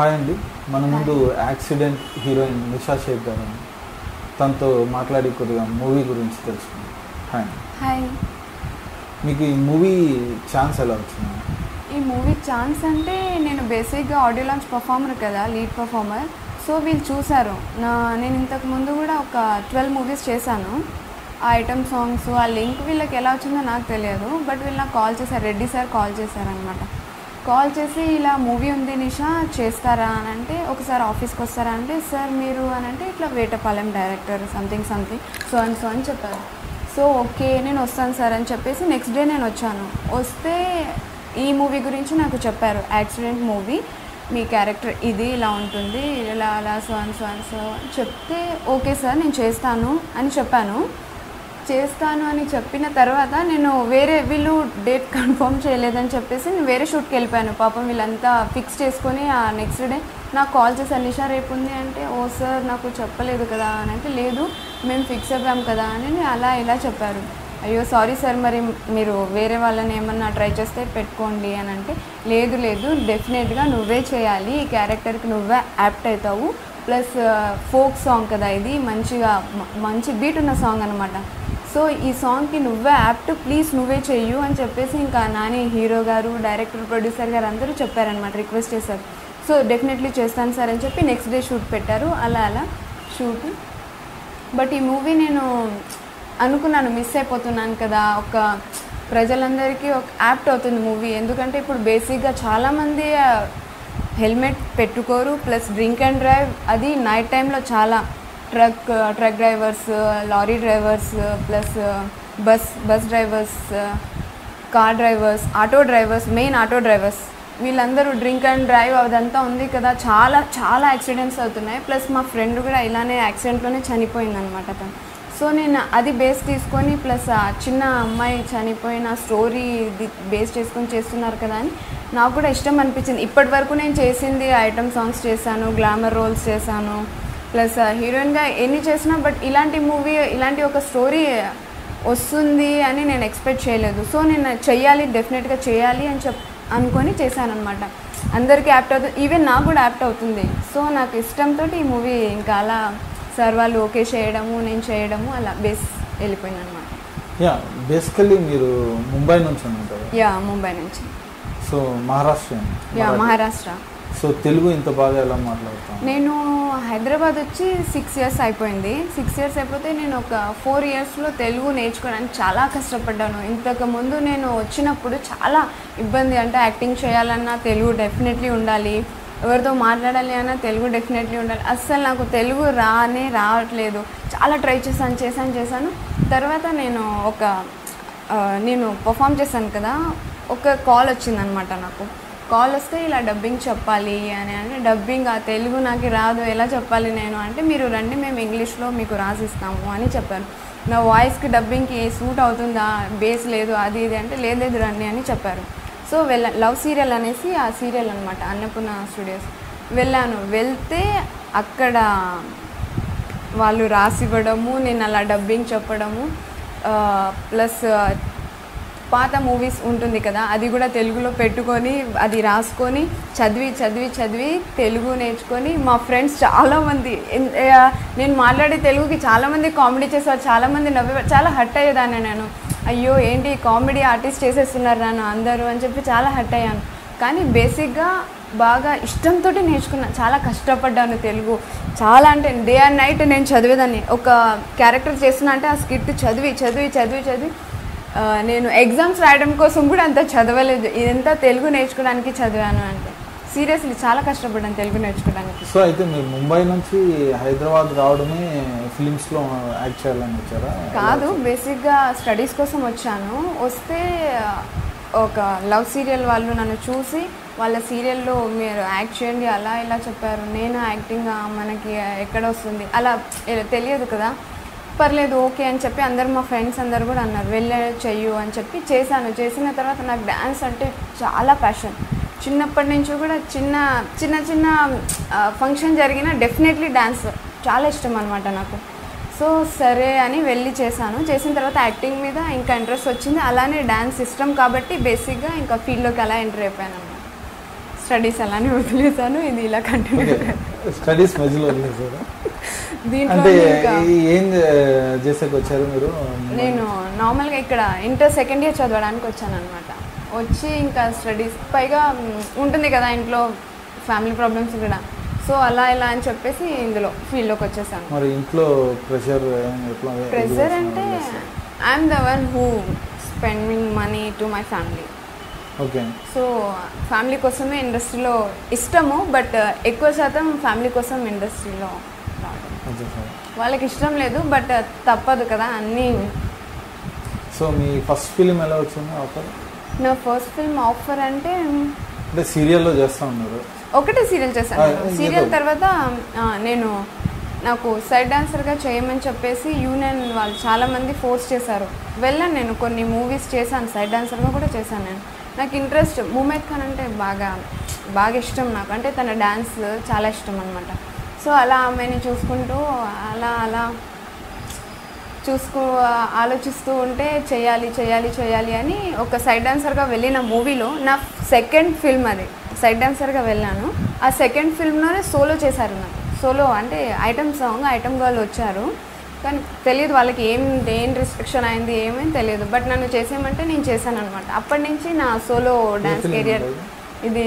Hi అండి మన ముందు యాక్సిడెంట్ హీరోయిన్ నిషా షేక్ గారు ఉన్నారు. తనతో మాట్లాడి కొద్దిగా మూవీ గురించి తెలుసుకుందాం హాయ్ అండి. హాయ్ మీకు ఈ మూవీ ఛాన్స్ ఎలా వచ్చింది ఈ మూవీ ఛాన్స్ అంటే నేను బేసిక్గా ఆడియో లాంచ్ పర్ఫార్మర్ కదా లీడ్ పర్ఫార్మర్ సో వీళ్ళు చూశారు నా నేను ఇంతకు ముందు కూడా ఒక ట్వెల్వ్ మూవీస్ చేశాను ఆ ఐటమ్ సాంగ్స్ ఆ లింక్ వీళ్ళకి ఎలా వచ్చిందో నాకు తెలియదు బట్ వీళ్ళు నాకు కాల్ చేశారు రెడ్డి సార్ కాల్ చేశారనమాట కాల్ చేసి ఇలా మూవీ ఉంది నిషా చేస్తారా అని అంటే ఒకసారి ఆఫీస్కి వస్తారా అంటే సార్ మీరు అని అంటే ఇట్లా Vetapalem director something something so అని సో అని చెప్పారు సో ఓకే నేను వస్తాను సార్ అని చెప్పేసి నెక్స్ట్ డే నేను వచ్చాను వస్తే ఈ మూవీ గురించి నాకు చెప్పారు యాక్సిడెంట్ మూవీ మీ క్యారెక్టర్ ఇది ఇలా ఉంటుంది ఇలా అలా సో అని సో అని సో అని చెప్తే ఓకే సార్ నేను చేస్తాను అని చెప్పాను చేస్తాను అని చెప్పిన తర్వాత నేను వేరే వీళ్ళు డేట్ కన్ఫర్మ్ చేయలేదని చెప్పేసి నేను వేరే షూట్కి వెళ్ళిపోయాను పాపం వీళ్ళంతా ఫిక్స్ చేసుకొని ఆ నెక్స్ట్ డే నాకు కాల్ చేసి అనిషా రేపు ఉంది అంటే ఓ సార్ నాకు చెప్పలేదు కదా అని అంటే లేదు మేము ఫిక్స్ అవ్వాం కదా అని అలా ఇలా చెప్పారు అయ్యో సారీ సార్ మరి మీరు వేరే వాళ్ళని ఏమన్నా ట్రై చేస్తే పెట్టుకోండి అని అంటే లేదు లేదు డెఫినెట్గా నువ్వే చేయాలి ఈ క్యారెక్టర్కి నువ్వే యాప్ట్ అవుతావు ప్లస్ ఫోక్ సాంగ్ కదా ఇది మంచిగా మ- మంచి బీట్ ఉన్న సాంగ్ అనమాట సో ఈ సాంగ్కి నువ్వే యాప్ట్ ప్లీజ్ నువ్వే చెయ్యు అని చెప్పేసి ఇంకా నాని హీరో గారు డైరెక్టర్ ప్రొడ్యూసర్ గారు అందరూ చెప్పారనమాట రిక్వెస్ట్ చేశారు సో డెఫినెట్లీ చేస్తాను సార్ అని చెప్పి నెక్స్ట్ డే షూట్ పెట్టారు అలా అలా షూట్ బట్ ఈ మూవీ నేను అనుకున్నాను మిస్ అయిపోతున్నాను కదా ఒక ప్రజలందరికీ ఒక యాప్ట్ అవుతుంది మూవీ ఎందుకంటే ఇప్పుడు బేసిక్గా చాలామంది హెల్మెట్ పెట్టుకోరు ప్లస్ డ్రింక్ అండ్ డ్రైవ్ అది నైట్ టైంలో చాలా truck truck drivers lorry drivers plus bus bus drivers car drivers auto drivers main auto drivers వీళ్ళందరూ డ్రింక్ అండ్ డ్రైవ్ అదంతా ఉంది కదా చాలా చాలా యాక్సిడెంట్స్ అవుతున్నాయి ప్లస్ మా ఫ్రెండ్ కూడా ఇలానే యాక్సిడెంట్లోనే చనిపోయింది అనమాట తను సో నేను అది బేస్ తీసుకొని ప్లస్ ఆ చిన్న అమ్మాయి చనిపోయిన స్టోరీ బేస్ చేసుకొని చేస్తున్నారు కదా అని నాకు కూడా ఇష్టం అనిపించింది ఇప్పటి వరకు నేను చేసింది ఐటమ్ సాంగ్స్ చేశాను గ్లామర్ రోల్స్ చేశాను ప్లస్ హీరోయిన్గా ఎన్ని చేసినా బట్ ఇలాంటి మూవీ ఇలాంటి ఒక స్టోరీ వస్తుంది అని నేను ఎక్స్పెక్ట్ చేయలేదు సో నేను చెయ్యాలి డెఫినెట్గా చేయాలి అని చెప్ అనుకొని చేశాను అనమాట అందరికీ యాప్ట్ అవుతుంది ఈవెన్ నాకు కూడా యాప్ట్ అవుతుంది సో నాకు ఇష్టంతో ఈ మూవీ ఇంకా అలా సార్ వాళ్ళు ఓకే చేయడము నేను చేయడము అలా బేస్ వెళ్ళిపోయింది అనమాట యా బేసికల్లీ మీరు ముంబై నుంచి ఉంటారు యా ముంబై నుంచి so Maharashtra yeah Maharashtra so Telugu ఇంత బాగా ఎలా మాట్లాడతాం నేను హైదరాబాద్ వచ్చి సిక్స్ ఇయర్స్ అయిపోయింది సిక్స్ ఇయర్స్ అయిపోతే నేను ఒక ఫోర్ ఇయర్స్లో తెలుగు నేర్చుకోవడానికి చాలా కష్టపడ్డాను ఇంతకు ముందు నేను వచ్చినప్పుడు చాలా ఇబ్బంది అంటే యాక్టింగ్ చేయాలన్నా తెలుగు డెఫినెట్లీ ఉండాలి ఎవరితో మాట్లాడాలి అన్నా తెలుగు డెఫినెట్లీ ఉండాలి అస్సలు నాకు తెలుగు రానే రావట్లేదు చాలా ట్రై చేశాను చేశాను చేశాను తర్వాత నేను ఒక ఆ, నేను పర్ఫామ్ చేశాను కదా ఒక కాల్ వచ్చిందనమాట నాకు కాల్ వస్తే ఇలా డబ్బింగ్ చెప్పాలి అని అంటే డబ్బింగ్ ఆ తెలుగు నాకు రాదు ఎలా చెప్పాలి నేను అంటే మీరు రండి మేము ఇంగ్లీష్లో మీకు రాసిస్తాము అని చెప్పారు నా వాయిస్కి డబ్బింగ్కి సూట్ అవుతుందా బేస్ లేదు అది ఇది అంటే లేదు లేదు రండి అని చెప్పారు సో వెళ్ళ లవ్ సీరియల్ అనేసి ఆ సీరియల్ అనమాట అన్నపూర్ణ స్టూడియోస్ వెళ్ళాను వెళ్తే అక్కడ వాళ్ళు రాసివ్వడము నేను అలా డబ్బింగ్ చెప్పడము ప్లస్ పాత మూవీస్ ఉంటుంది కదా అది కూడా తెలుగులో పెట్టుకొని అది రాసుకొని చదివి చదివి చదివి తెలుగు నేర్చుకొని మా ఫ్రెండ్స్ చాలామంది ఎన్- ఆ, నేను మాట్లాడే తెలుగుకి చాలామంది కామెడీ చేసేవారు చాలామంది నవ్వేవారు చాలా హట్ అయ్యేదాన్ని నేను అయ్యో ఏంటి కామెడీ ఆర్టిస్ట్ చేసేస్తున్నారు నన్ను అందరూ అని చెప్పి చాలా హట్ అయ్యాను కానీ బేసిక్గా బాగా ఇష్టంతో నేర్చుకున్నాను చాలా కష్టపడ్డాను తెలుగు చాలా అంటే డే అండ్ నైట్ నేను చదివేదాన్ని ఒక క్యారెక్టర్ చేస్తున్నా అంటే ఆ స్కిట్ చదివి చదివి చదివి చదివి ఆ, నేను ఎగ్జామ్స్ రాయడం కోసం కూడా అంత చదవలేదు ఇదంతా తెలుగు నేర్చుకోవడానికి చదివాను అంటే సీరియస్లీ చాలా కష్టపడ్డాను తెలుగు నేర్చుకోవడానికి సో అయితే మీరు ముంబై నుంచి హైదరాబాద్ రావడమే ఫిలిమ్స్లో యాక్ట్ చేయాలని వచ్చారా కాదు బేసిక్గా స్టడీస్ కోసం వచ్చాను వస్తే ఒక లవ్ సీరియల్ వాళ్ళు నన్ను చూసి వాళ్ళ సీరియల్లో మీరు యాక్ట్ చేయండి అలా ఇలా చెప్పారు నేను యాక్టింగ్ మనకి ఎక్కడ వస్తుంది అలా ఏ- తెలియదు కదా పర్లేదు ఓకే అని చెప్పి అందరు మా ఫ్రెండ్స్ అందరు కూడా అన్నారు వెళ్ళే చెయ్యు అని చెప్పి చేశాను చేసిన తర్వాత నాకు డ్యాన్స్ అంటే చాలా ప్యాషన్ చిన్నప్పటి నుంచి కూడా చిన్న చిన్న చిన్న ఫంక్షన్ జరిగిన డెఫినెట్లీ డ్యాన్స్ చాలా ఇష్టం అనమాట నాకు సో సరే అని వెళ్ళి చేశాను చేసిన తర్వాత యాక్టింగ్ మీద ఇంకా ఇంట్రెస్ట్ వచ్చింది అలానే డ్యాన్స్ ఇష్టం కాబట్టి బేసిక్గా ఇంకా ఫీల్డ్లోకి అలా ఎంటర్ అయిపోయాను అనమాట స్టడీస్ అలానే వదిలేసాను ఇది ఇలా కంటిన్యూ ఓకే స్టడీస్ మధ్యలో వదిలేసారా దీంట్లో అంటే ఇంకా ఈ- ఏం చేసాక వచ్చారు మీరు నేను నార్మల్గా ఇక్కడ ఇంటర్ సెకండ్ ఇయర్ చదవడానికి వచ్చాను అనమాట వచ్చి ఇంకా స్టడీస్ పైగా మ్, ఉంటుంది కదా ఇంట్లో ఫ్యామిలీ ప్రాబ్లమ్స్ కూడా సో అలా ఇలా అని చెప్పేసి ఇందులో ఫీల్డ్లోకి వచ్చేసాను మరి ఇంట్లో ప్రెషర్ ఎట్లా ప్రెజర్ అంటే I'm the one who spending money to my family okay so family కోసమే ఇండస్ట్రీలో ఇష్టము బట్ ఎక్కువ శాతం ఫ్యామిలీ కోసం ఇండస్ట్రీలో రావడం వచ్చేసారు వాళ్ళకి ఇష్టం లేదు బట్ తప్పదు కదా అన్నీ సో మీ ఫస్ట్ ఫిలిం ఎలా వచ్చింది ఆఫర్ నా ఫస్ట్ ఫిల్మ్ ఆఫర్ అంటే అంటే సీరియల్లో చేస్తా ఉన్నారు ఒకటే సీరియల్ చేశాను ఆ, సీరియల్ ఏదో. తర్వాత ఆ, నేను నాకు సైడ్ డాన్సర్గా చేయమని చెప్పేసి యూనియన్ వాళ్ళు చాలామంది ఫోర్స్ చేశారు వెళ్ళాను నేను కొన్ని మూవీస్ చేశాను సైడ్ డాన్సర్గా కూడా చేశాను నేను నాకు ఇంట్రెస్ట్ ముమైత్ ఖాన్ అంటే బాగా బాగా ఇష్టం నాకు అంటే తన డ్యాన్స్ చాలా ఇష్టం అనమాట సో అలా ఆమెని చూసుకుంటూ అలా అలా చూసుకో ఆలోచిస్తూ ఉంటే చేయాలి చేయాలి చేయాలి అని ఒక సైడ్ డాన్సర్గా వెళ్ళిన మూవీలో నా సెకండ్ ఫిల్మ్ అది సైడ్ డాన్సర్గా వెళ్ళాను ఆ సెకండ్ ఫిల్మ్లోనే సోలో చేశారు నాకు సోలో అంటే ఐటమ్ సాంగ్ ఐటమ్ గర్ల్ వచ్చారు కానీ తెలియదు వాళ్ళకి ఏం ఏం రిస్ట్రిక్షన్ అయింది ఏమీ తెలియదు బట్ నన్ను చేసేయమంటే నేను చేశాను అనమాట అప్పటి నుంచి నా సోలో డాన్స్ film కెరియర్ ఉంటుంది? ఇది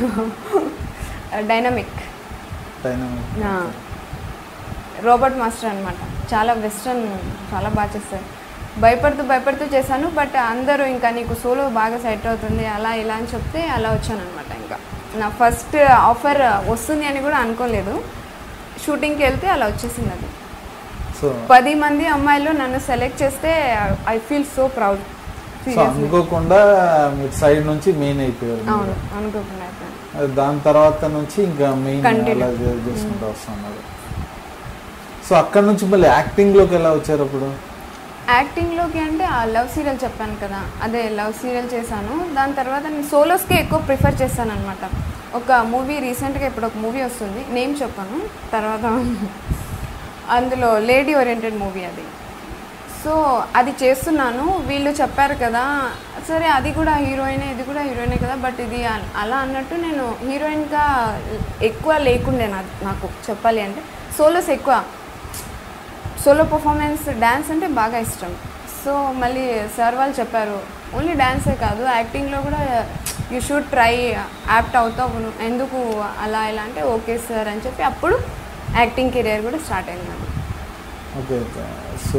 డైనమిక్ డైనమిక్ ఆ. రోబోట్ మాస్టర్ అనమాట చాలా వెస్ట్రన్ చాలా బాగా చేస్తారు భయపడుతూ భయపడుతూ చేశాను బట్ అందరూ ఇంకా నీకు సోలో బాగా సెట్ అవుతుంది అలా ఇలా అని చెప్తే అలా వచ్చాను అనమాట ఇంకా నా ఫస్ట్ ఆఫర్ వస్తుంది అని కూడా అనుకోలేదు షూటింగ్కి వెళ్తే అలా వచ్చేసింది అది సో పది మంది అమ్మాయిలు నన్ను సెలెక్ట్ చేస్తే I feel so proud so అనుకోకుండా మీరు సైడ్ నుంచి మెయిన్ అయిపోయారు మీరు. అవును అనుకోకుండా అయిపోయాను. అది దాని తర్వాత నుంచి ఇంకా మెయిన్ Continue. అలా చే- చేసుకుంటూ వస్తున్నారు సో అక్కడ నుంచి మళ్ళీ యాక్టింగ్ లోకి ఎలా వచ్చారు అప్పుడు యాక్టింగ్లోకి అంటే ఆ లవ్ సీరియల్ చెప్పాను కదా అదే లవ్ సీరియల్ చేశాను దాని తర్వాత నేను సోలోస్కే ఎక్కువ ప్రిఫర్ చేస్తాను అనమాట ఒక మూవీ రీసెంట్గా ఇప్పుడు ఒక మూవీ వస్తుంది నేమ్ చెప్పాను తర్వాత అందులో లేడీ ఓరియంటెడ్ మూవీ అది సో అది చేస్తున్నాను వీళ్ళు చెప్పారు కదా సరే అది కూడా హీరోయినే ఇది కూడా హీరోయినే కదా బట్ ఇది అ- అలా అన్నట్టు నేను హీరోయిన్గా ఎక్కువ లేకుండే నాకు నాకు చెప్పాలి అంటే సోలోస్ ఎక్కువ సోలో పర్ఫార్మెన్స్ డ్యాన్స్ అంటే బాగా ఇష్టం సో మళ్ళీ సార్ వాళ్ళు చెప్పారు ఓన్లీ డ్యాన్సే కాదు యాక్టింగ్లో కూడా యూ షుడ్ ట్రై యాప్ట్ అవుతావు నువ్వు. ఎందుకు అలా ఇలా అంటే ఓకే సార్ అని చెప్పి అప్పుడు యాక్టింగ్ కెరియర్ కూడా స్టార్ట్ అయింది నాకు ఓకే సో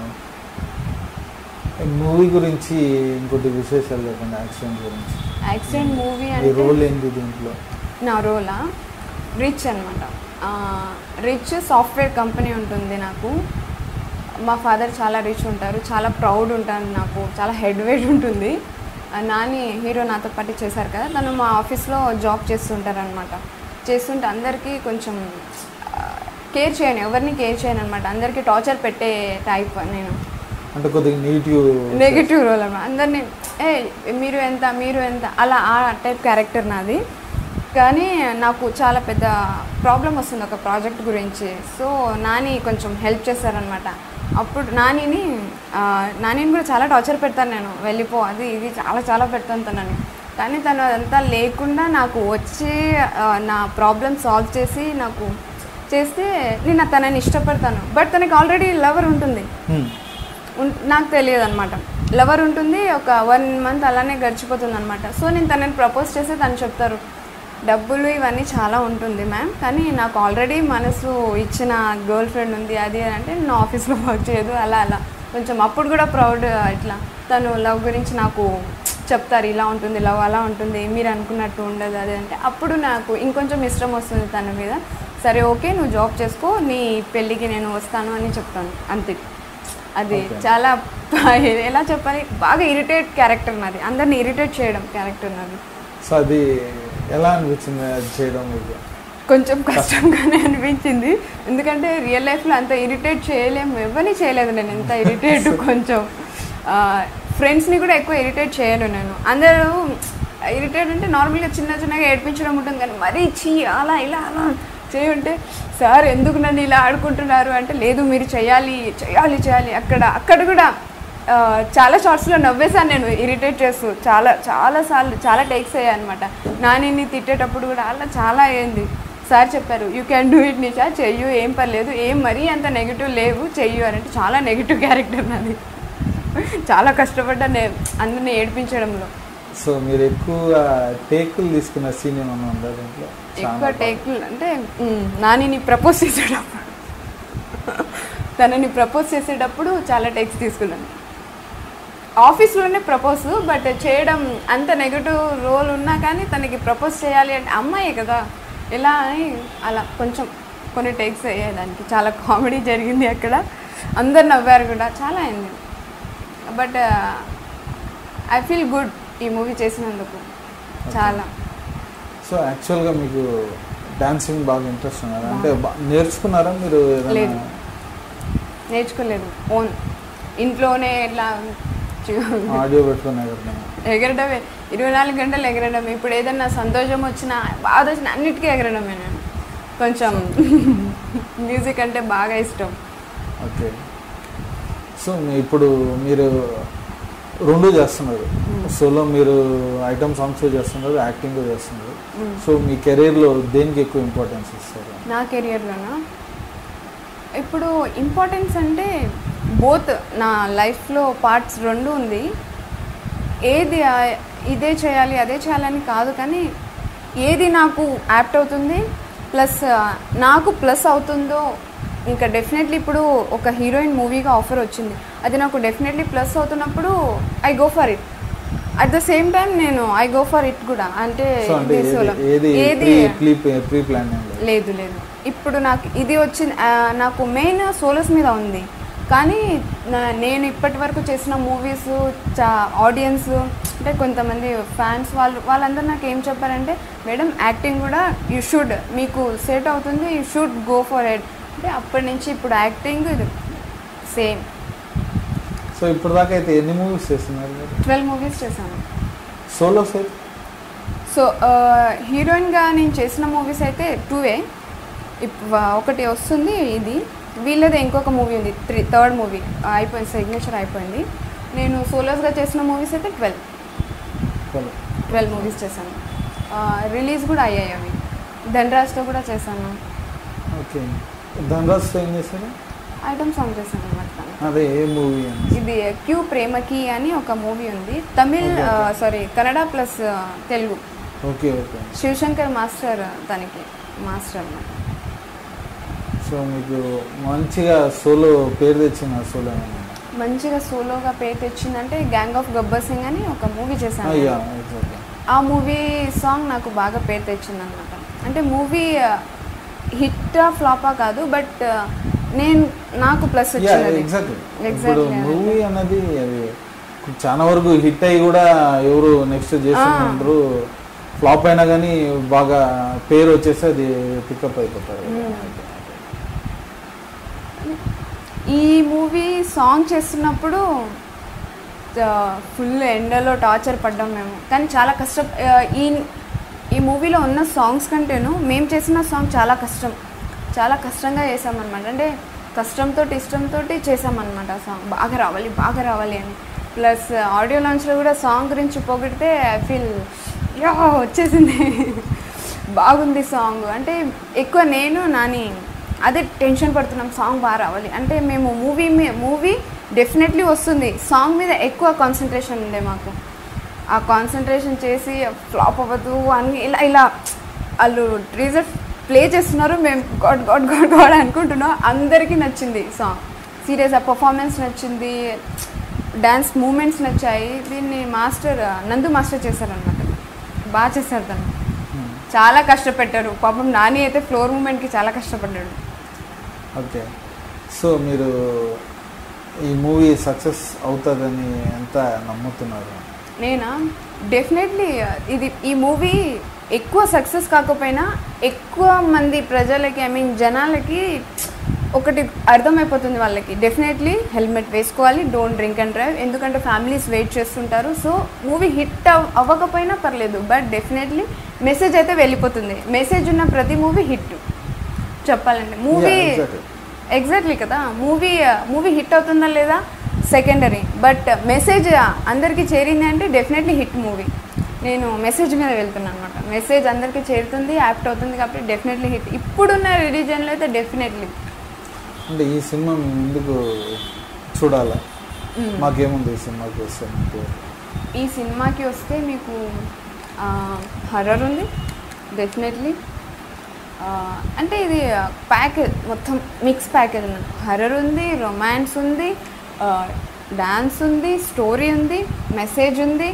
మూవీ గురించి ఇంకోటి విశేషాలు చెప్పండి యాక్సిడెంట్ గురించి యాక్సిడెంట్ మూవీ ఈ అంటే రోల్ ఏంటి దీంట్లో నా రోలా రిచ్ అనమాట రిచ్ సాఫ్ట్వేర్ కంపెనీ ఉంటుంది నాకు మా ఫాదర్ చాలా రిచ్ ఉంటారు చాలా ప్రౌడ్ ఉంటారు నాకు చాలా హెడ్ వెయిట్ ఉంటుంది ఆ నాని హీరో నాతో పాటు చేశారు కదా తను మా ఆఫీస్లో జాబ్ చేస్తుంటారు అనమాట చేస్తుంటే అందరికీ కొంచెం కేర్ చేయను ఎవరిని కేర్ చేయను అనమాట అందరికీ టార్చర్ పెట్టే టైప్ నేను అంటే కొద్దిగా నెగిటివ్ నెగిటివ్ రోల్ అన్నమాట అందరినీ ఏ మీరు ఎంత మీరు ఎంత అలా ఆ టైప్ క్యారెక్టర్ నాది కానీ నాకు చాలా పెద్ద ప్రాబ్లం వస్తుంది ఒక ప్రాజెక్ట్ గురించి సో నాని కొంచెం హెల్ప్ చేశారనమాట అప్పుడు నానిని ఆ, నానిని కూడా చాలా టార్చర్ పెడతాను నేను వెళ్ళిపో అది ఇది చాలా చాలా పెడతాను తనని కానీ తను అదంతా లేకుండా నాకు వచ్చి ఆ, నా ప్రాబ్లమ్ సాల్వ్ చేసి నాకు చేస్తే నేను తనని ఇష్టపడతాను బట్ తనకి ఆల్రెడీ లవర్ ఉంటుంది ఉన్- నాకు తెలియదు అనమాట లవర్ ఉంటుంది ఒక వన్ మంత్ అలానే గడిచిపోతుంది అనమాట సో నేను తనని ప్రపోజ్ చేస్తే తను చెప్తారు డబ్బులు ఇవన్నీ చాలా ఉంటుంది మ్యామ్ కానీ నాకు ఆల్రెడీ మనసు ఇచ్చిన గర్ల్ ఫ్రెండ్ ఉంది అది అని అంటే నేను ఆఫీస్లో వర్క్ చేయదు అలా అలా కొంచెం అప్పుడు కూడా ప్రౌడ్ ఇట్లా తను లవ్ గురించి నాకు చెప్తారు ఇలా ఉంటుంది లవ్ అలా ఉంటుంది మీరు అనుకున్నట్టు ఉండదు అది అంటే అప్పుడు నాకు ఇంకొంచెం ఇష్టం వస్తుంది తన మీద సరే ఓకే నువ్వు జాబ్ చేసుకో నీ పెళ్ళికి నేను వస్తాను అని చెప్తాను అంతే అది Okay. చాలా ఎలా చెప్పాలి బాగా ఇరిటేట్ క్యారెక్టర్ నాది అందరిని ఇరిటేట్ చేయడం క్యారెక్టర్ నాది సో అది ఎలా అనిపించింది అది చేయడం మీకు కొంచెం కష్టంగానే అనిపించింది ఎందుకంటే రియల్ లైఫ్లో అంత ఇరిటేట్ చేయలేము ఎవరిని చేయలేదు నేను ఎంత ఇరిటేట్ కొంచెం ఫ్రెండ్స్ని కూడా ఎక్కువ ఇరిటేట్ చేయను నేను అందరూ ఇరిటేట్ అంటే నార్మల్గా చిన్న చిన్నగా ఏడ్పించడం ఉంటుంది కానీ మరీ చీ అలా ఇలా అలా చేయుంటే సార్ ఎందుకు నన్ను ఇలా ఆడుకుంటున్నారు అంటే లేదు మీరు చేయాలి చేయాలి చేయాలి అక్కడ అక్కడ కూడా ఆ, చాలా షార్ట్స్లో నవ్వేసాను నేను ఇరిటేట్ చేస్తూ చాలా చాలా సార్లు చాలా టేక్స్ అయ్యాయి అనమాట నానిని తిట్టేటప్పుడు కూడా అలా చాలా అయింది సార్ చెప్పారు you can do it Nisha చెయ్యు ఏం పర్లేదు ఏం మరీ అంత నెగిటివ్ లేవు చెయ్యు అని అంటే చాలా నెగిటివ్ క్యారెక్టర్ నాది చాలా కష్టపడ్డా నేను అందరిని ఏడిపించడంలో సో మీరు ఎక్కువ టేకులు తీసుకున్న సీన్ ఏమన్నా ఉందా దీంట్లో ఎక్కువ చాలా టేకులు అంటే మ్, నానిని ప్రపోజ్ చేసేటప్పుడు తనని ప్రపోజ్ చేసేటప్పుడు చాలా టేక్స్ తీసుకున్నాను ఆఫీస్లోనే ప్రపోజ్ బట్ చేయడం అంత నెగిటివ్ రోల్ ఉన్నా కానీ తనకి ప్రపోజ్ చేయాలి అంటే అమ్మాయి కదా ఎలా అని అలా కొంచెం కొన్ని టేక్స్ అయ్యాయి దానికి చాలా కామెడీ జరిగింది అక్కడ అందరు నవ్వారు కూడా చాలా అయింది బట్ ఐ ఫీల్ గుడ్ ఈ మూవీ చేసినందుకు చాలా సో యాక్చువల్గా మీకు డాన్సింగ్ బాగా ఇంట్రెస్ట్ ఉన్నారా అంటే బా- నేర్చుకున్నారా మీరు ఏదైనా లేదు. నేర్చుకోలేదు ఓన్ ఇంట్లోనే ఇట్లా చూ- ఆడియో పెట్టుకుని ఎగరడం ఎగరడమే ఇరవై నాలుగు గంటలు ఎగరడమే ఇప్పుడు ఏదైనా సంతోషం వచ్చినా బాధ వచ్చినా అన్నిటికీ ఎగరడమే నేను కొంచెం మ్యూజిక్ అంటే బాగా ఇష్టం ఓకే సో మీ- ఇప్పుడు మీరు రెండు చేస్తున్నారు సోలో మీరు ఐటమ్ సాంగ్స్ చేస్తున్నారు యాక్టింగ్ చేస్తున్నారు సో మీ కెరీర్లో దేనికి ఎక్కువ ఇంపార్టెన్స్ ఇస్తారు నా కెరియర్లోనా ఇప్పుడు ఇంపార్టెన్స్ అంటే బోత్ నా లైఫ్లో పార్ట్స్ రెండు ఉంది ఏది ఆ- ఇదే చేయాలి అదే చేయాలని కాదు కానీ ఏది నాకు యాప్ట్ అవుతుంది ప్లస్ నాకు ప్లస్ అవుతుందో ఇంకా డెఫినెట్లీ ఇప్పుడు ఒక హీరోయిన్ మూవీగా ఆఫర్ వచ్చింది అది నాకు డెఫినెట్లీ ప్లస్ అవుతున్నప్పుడు I go for it at the same time నేను ఐ గో ఫర్ ఇట్ కూడా అంటే సో అంటే ఇది solo. ఏది ఏది ప్రీ ప్రీ ప్లాన్ ఏం లేదు లేదు లేదు ఇప్పుడు నాకు ఇది వచ్చింది ఆ, నాకు మెయిన్ సోలోస్ మీద ఉంది కానీ నా- నేను ఇప్పటి వరకు చేసిన మూవీస్ చా ఆడియన్స్ అంటే కొంతమంది ఫ్యాన్స్ వాళ్ళు వాళ్ళందరూ నాకు ఏం చెప్పారంటే మేడం యాక్టింగ్ కూడా యూ షుడ్ మీకు సెట్ అవుతుంది you should go for it అంటే అప్పటి నుంచి ఇప్పుడు యాక్టింగ్ సేమ్ సో ఇప్పుడు దాకా అయితే ఎన్ని మూవీస్ చేస్తున్నారు మీరు ట్వెల్వ్ మూవీస్ చేశాను సోలో సేల్ సో హీరోయిన్గా నేను చేసిన మూవీస్ అయితే టూవే ఇప్పుడు ఒకటి వస్తుంది ఇది వీళ్ళది ఇంకొక మూవీ ఉంది త్రీ థర్డ్ మూవీ అయిపోయింది సిగ్నేచర్ అయిపోయింది నేను సోలోస్గా చేసిన మూవీస్ అయితే ట్వెల్వ్ ట్వెల్వ్ మూవీస్ చేశాను రిలీజ్ కూడా అయ్యాయి అవి ధనరాజ్తో కూడా చేశాను ఓకే ధనరాజ్ ఏం చేశారు ఐటమ్ సాంగ్ చేశాను అనమాట అదే ఏ మూవీ అని ఇది క్యూ ప్రేమకి అని ఒక మూవీ ఉంది Tamil Okay, okay. Sorry Kannada plus Telugu okay okay Shivashankar master దానికి మాస్టర్ అన్నమాట సో మీకు మంచిగా సోలో పేరు తెచ్చిన సోలో ఏమన్నా మంచిగా సోలోగా పేరు తెచ్చిందంటే గ్యాంగ్ ఆఫ్ గబ్బర్ సింగ్ అని ఒక మూవీ చేశాను అయ్యా నేను. ఎగ్జాక్ట్లీ ఆ మూవీ సాంగ్ నాకు బాగా పేరు తెచ్చింది అనమాట అంటే మూవీ హిట్ ఫ్లాపా కాదు బట్ నేను నాకు ప్లస్ యా వచ్చింది ఎగ్జాక్ట్లీ ఇప్పుడు Exactly, మూవీ అన్నది అది చాలా వరకు హిట్ అయ్యి కూడా ఎవరు నెక్స్ట్ చేస్తుంటారు ఫ్లాప్ అయినా కానీ బాగా పేరు వచ్చేసి అది పికప్ అయిపోతారు ఈ మూవీ సాంగ్ చేస్తున్నప్పుడు ఫుల్ ఎండలో టార్చర్ పడ్డాం మేము కానీ చాలా కష్టం ఆ, ఈ ఈ మూవీలో ఉన్న సాంగ్స్ కంటేను మేము చేసిన సాంగ్ చాలా కష్టం చాలా కష్టంగా చేసామన్నమాట అంటే కష్టంతో ఇష్టంతో చేసామన్నమాట ఆ సాంగ్ బాగా రావాలి బాగా రావాలి అని ప్లస్ ఆడియో లాంచ్లో కూడా సాంగ్ గురించి పొగిడితే ఐ ఫీల్ యా వచ్చేసింది బాగుంది సాంగ్ అంటే ఎక్కువ నేను నాని అదే టెన్షన్ పడుతున్నాం సాంగ్ బాగా రావాలి అంటే మేము మూవీ మూవీ డెఫినెట్లీ వస్తుంది సాంగ్ మీద ఎక్కువ కాన్సన్ట్రేషన్ ఉండే మాకు ఆ కాన్సన్ట్రేషన్ చేసి ఫ్లాప్ అవ్వదు అని ఇలా ఇలా వాళ్ళు రీజర్ ప్లే చేస్తున్నారు మేము గాడ్ గాడ్ గాడ్ గాడ్ అనుకుంటున్నాం అందరికీ నచ్చింది సాంగ్ సీరియస్ ఆ పర్ఫార్మెన్స్ నచ్చింది డ్యాన్స్ మూమెంట్స్ నచ్చాయి దీన్ని మాస్టర్ నందు మాస్టర్ చేశారనమాట బాగా చేశారు తను చాలా కష్టపెట్టారు పాపం నాని అయితే ఫ్లోర్ మూమెంట్కి చాలా కష్టపడ్డాడు ఓకే సో మీరు ఈ మూవీ సక్సెస్ అవుతుందని ఎంత నమ్ముతున్నారు నేనా డెఫినెట్లీ ఇది ఈ మూవీ ఎక్కువ సక్సెస్ కాకపోయినా ఎక్కువ మంది ప్రజలకి ఐ మీన్ జనాలకి ఒకటి అర్థమైపోతుంది వాళ్ళకి డెఫినెట్లీ హెల్మెట్ వేసుకోవాలి డోంట్ డ్రింక్ అండ్ డ్రైవ్ ఎందుకంటే ఫ్యామిలీస్ వెయిట్ చేస్తుంటారు సో మూవీ హిట్ అవ్వకపోయినా పర్లేదు బట్ డెఫినెట్లీ మెసేజ్ అయితే వెళ్ళిపోతుంది మెసేజ్ ఉన్న ప్రతి మూవీ హిట్ చెప్పాలంటే మూవీ Yeah, exactly. ఎగ్జాక్ట్లీ కదా మూవీ మూవీ హిట్ అవుతుందా లేదా సెకండరీ బట్ మెసేజ్ అందరికీ చేరింది అంటే డెఫినెట్లీ హిట్ మూవీ నేను మెసేజ్ మీద వెళ్తున్నాను అనమాట మెసేజ్ అందరికీ చేరుతుంది యాప్ట్ అవుతుంది కాబట్టి డెఫినెట్లీ హిట్ ఇప్పుడున్న రిలీజన్లో అయితే డెఫినెట్లీ అంటే ఈ సినిమా మేము ఎందుకు చూడాలా మాకేముంది ఈ సినిమాకి వస్తే మీకు ఈ సినిమాకి వస్తే మీకు హర్రర్ ఉంది డెఫినెట్లీ అంటే ఇది ప్యాకేజ్ మొత్తం మిక్స్ ప్యాకేజ్ అన్నమాట హర్రర్ ఉంది రొమాన్స్ ఉంది డాన్స్ ఉంది స్టోరీ ఉంది మెసేజ్ ఉంది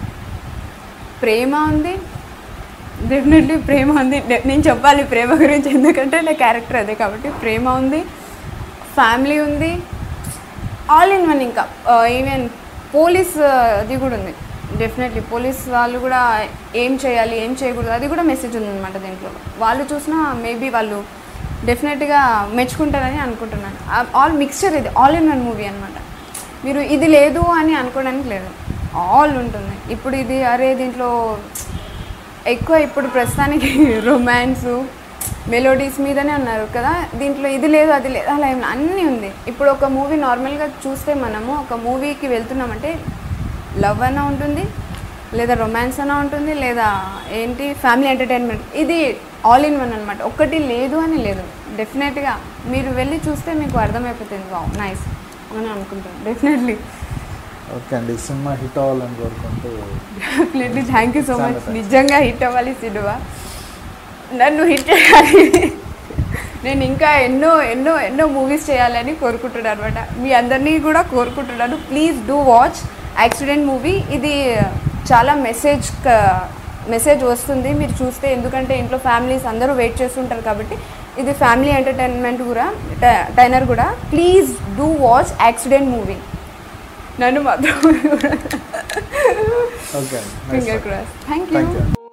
ప్రేమ ఉంది డెఫినెట్లీ ప్రేమ ఉంది డె- నేను చెప్పాలి ప్రేమ గురించి ఎందుకంటే నా క్యారెక్టర్ అదే కాబట్టి ప్రేమ ఉంది ఫ్యామిలీ ఉంది ఆల్ ఇన్ వన్ ఇంకా ఈవెన్ పోలీస్ అది కూడా ఉంది డెఫినెట్లీ పోలీస్ వాళ్ళు కూడా ఏం చేయాలి ఏం చేయకూడదు అది కూడా మెసేజ్ ఉందన్నమాట దీంట్లో వాళ్ళు చూసినా మేబీ వాళ్ళు డెఫినెట్గా మెచ్చుకుంటారని అనుకుంటున్నాను ఆల్ మిక్స్చర్ ఇది ఆల్ ఇన్ వన్ మూవీ అనమాట మీరు ఇది లేదు అని అనుకోవడానికి లేదు ఆల్ ఉంటుంది ఇప్పుడు ఇది అరే దీంట్లో ఎక్కువ ఇప్పుడు ప్రస్తుతానికి రొమాన్స్ మెలోడీస్ మీదనే ఉన్నారు కదా దీంట్లో ఇది లేదు అది లేదు అలా ఏం అన్నీ ఉంది ఇప్పుడు ఒక మూవీ నార్మల్గా చూస్తే మనము ఒక మూవీకి వెళ్తున్నామంటే లవ్ అన్నా ఉంటుంది లేదా రొమాన్స్ అన్నా ఉంటుంది లేదా ఏంటి ఫ్యామిలీ ఎంటర్టైన్మెంట్ ఇది ఆల్ ఇన్ వన్ అనమాట ఒక్కటి లేదు అని లేదు డెఫినెట్గా మీరు వెళ్ళి చూస్తే మీకు అర్థమైపోతుంది వావ్ నైస్ అని అనుకుంటాను డెఫినెట్లీ ఓకే అండి ఈ సినిమా హిట్ అవ్వాలని కోరుకుంటూ డెఫినెట్లీ థ్యాంక్ యూ సో చాలా మచ్ thanks. నిజంగా హిట్ అవ్వాలి సినిమా నన్ను హిట్ చేయాలి నేను ఇంకా ఎన్నో ఎన్నో ఎన్నో మూవీస్ చేయాలని కోరుకుంటున్నాను అనమాట మీ అందరినీ కూడా కోరుకుంటున్నాను please do watch accident movie ఇది చాలా మెసేజ్ మెసేజ్ వస్తుంది మీరు చూస్తే ఎందుకంటే ఇంట్లో ఫ్యామిలీస్ అందరూ వెయిట్ చేస్తుంటారు కాబట్టి ఇది ఫ్యామిలీ ఎంటర్టైన్మెంట్ కూడా ట- టైనర్ కూడా please do watch accident movie నన్ను మాత్రం ఓకే అండి finger cross thank thank you you